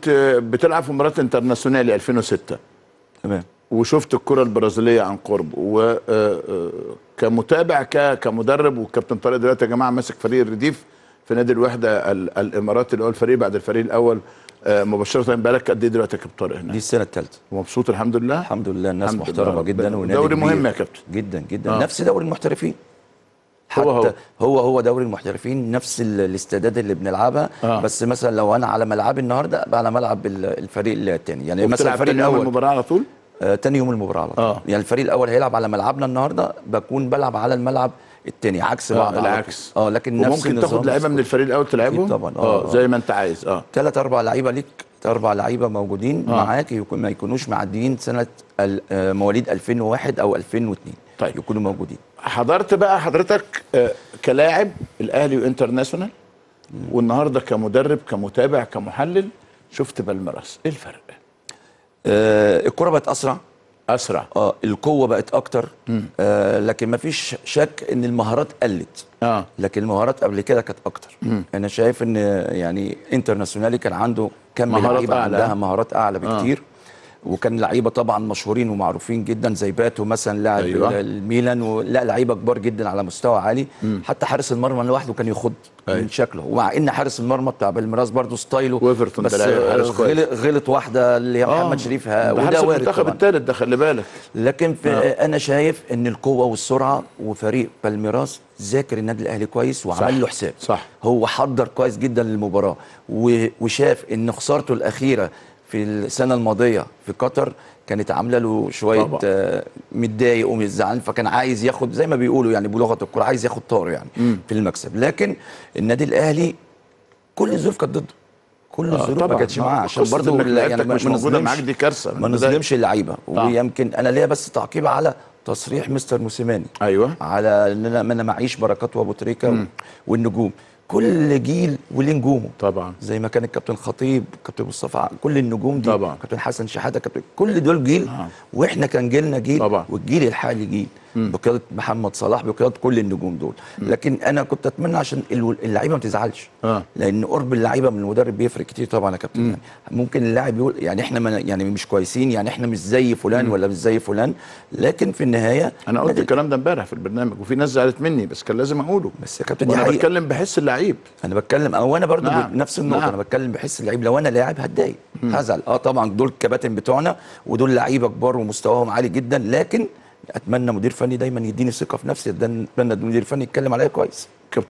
كنت بتلعب في مباراه انترناسيونالي 2006 تمام وشفت الكره البرازيليه عن قرب وكمتابع كمدرب والكابتن طارق دلوقتي يا جماعه ماسك فريق الرديف في نادي الوحده ال- الاماراتي اللي هو الفريق بعد الفريق الاول آه، مباشره بالك قد ايه دلوقتي يا كابتن طارق دي هناك السنه الثالثه ومبسوط الحمد لله الحمد لله الناس الحمد لله محترمه رب- جدا ونادي دوري كبير. مهم يا كابتن. جدا جدا آه. نفس دوري المحترفين حتى هو هو هو. هو, هو دوري المحترفين نفس ال- الاستعداد اللي بنلعبها آه. آه. بس مثلا لو انا على ملعبي النهارده ابقى على ملعب ال- الفريق الثاني يعني مثلا وبتلعب الفريق تاني يوم الاول المباراه على طول آه تاني يوم المباراه على طول. آه. يعني الفريق الاول هيلعب على ملعبنا النهارده بكون بلعب على الملعب الثاني عكس بعض على طول. العكس اه لكن نفس وممكن تاخد النظام، لعيبه من الفريق الاول تلعبهم أكيد طبعاً. آه، اه آه. زي ما انت عايز اه ثلاث اربع لعيبه ليك اربع لعيبه موجودين آه. آه. معاك يكون ما يكونوش معديين سنه ال- آه، مواليد 2001 او 2002 طيب. يكونوا موجودين حضرت بقى حضرتك آه، كلاعب الاهلي وانترناشونال والنهارده كمدرب كمتابع كمحلل شفت بالميراس ايه الفرق آه الكره بقت اسرع اسرع اه القوه بقت اكتر آه لكن ما فيش شك ان المهارات قلت اه لكن المهارات قبل كده كانت اكتر انا شايف ان يعني انترناسيونالي كان عنده كم مهارات لعيبه أعلى. عندها مهارات اعلى بكتير وكان لعيبه طبعا مشهورين ومعروفين جدا زي باتو مثلا لاعب أيوة. أيوة. الميلان ولا لعيبه كبار جدا على مستوى عالي حتى حارس المرمى لوحده كان يخض أيوة. من شكله ومع ان حارس المرمى بتاع بالميراس برضه ستايله ويفرتون ده بس لاعب حارس كويس. غلط, غلط واحده اللي هي محمد شريف ها ده حارس وده وارد المنتخب طبعا الثالث ده خلي بالك لكن في آه. انا شايف ان القوه والسرعه وفريق بالميراس ذاكر النادي الاهلي كويس وعمل صح. له حساب صح. هو حضر كويس جدا للمباراه و- وشاف ان خسارته الاخيره في السنه الماضيه في قطر كانت عامله له شويه طبعا. آه، متضايق ومزعل فكان عايز ياخد زي ما بيقولوا يعني بلغه الكوره عايز ياخد طار يعني في المكسب لكن النادي الاهلي كل الظروف كانت ضده كل آه، الظروف طبعاً. ما كانتش معاه آه، عشان قصة برضه إنك لا- لعيبتك ما- مش ما موجودة نظلمش- معاك دي كارثة من ما البداية. نظلمش اللعيبه ويمكن انا ليا بس تعقيب على تصريح مستر موسيماني ايوه على ان انا ما انا معيش بركات وابو تريكه والنجوم كل جيل وليه نجومه طبعا زي ما كان الكابتن خطيب كابتن مصطفى ع- كل النجوم دي طبعا. كابتن حسن شحاته كابتن كل دول جيل آه. واحنا كان جيلنا جيل طبعا. والجيل الحالي جيل بقياده محمد صلاح بقياده كل النجوم دول لكن انا كنت اتمنى عشان الو- اللعيبه ما تزعلش آه. لان قرب اللعيبه من المدرب بيفرق كتير طبعا يا كابتن يعني ممكن اللاعب يقول يعني احنا ما يعني مش كويسين يعني احنا مش زي فلان ولا مش زي فلان لكن في النهايه انا قلت نادي- الكلام ده امبارح في البرنامج وفي ناس زعلت مني بس كان لازم اقوله بس يا كابتن دي وانا حقيقه بتكلم بحس اللعيب انا بتكلم او انا برضو نعم. نعم. نفس النقطه نعم. نعم. انا بتكلم بحس اللعيب لو انا لاعب هتضايق هزعل اه طبعا دول الكباتن بتوعنا ودول لعيبه كبار ومستواهم عالي جدا لكن اتمنى مدير فني دايما يديني ثقه في نفسي اتمنى المدير الفني يتكلم عليا كويس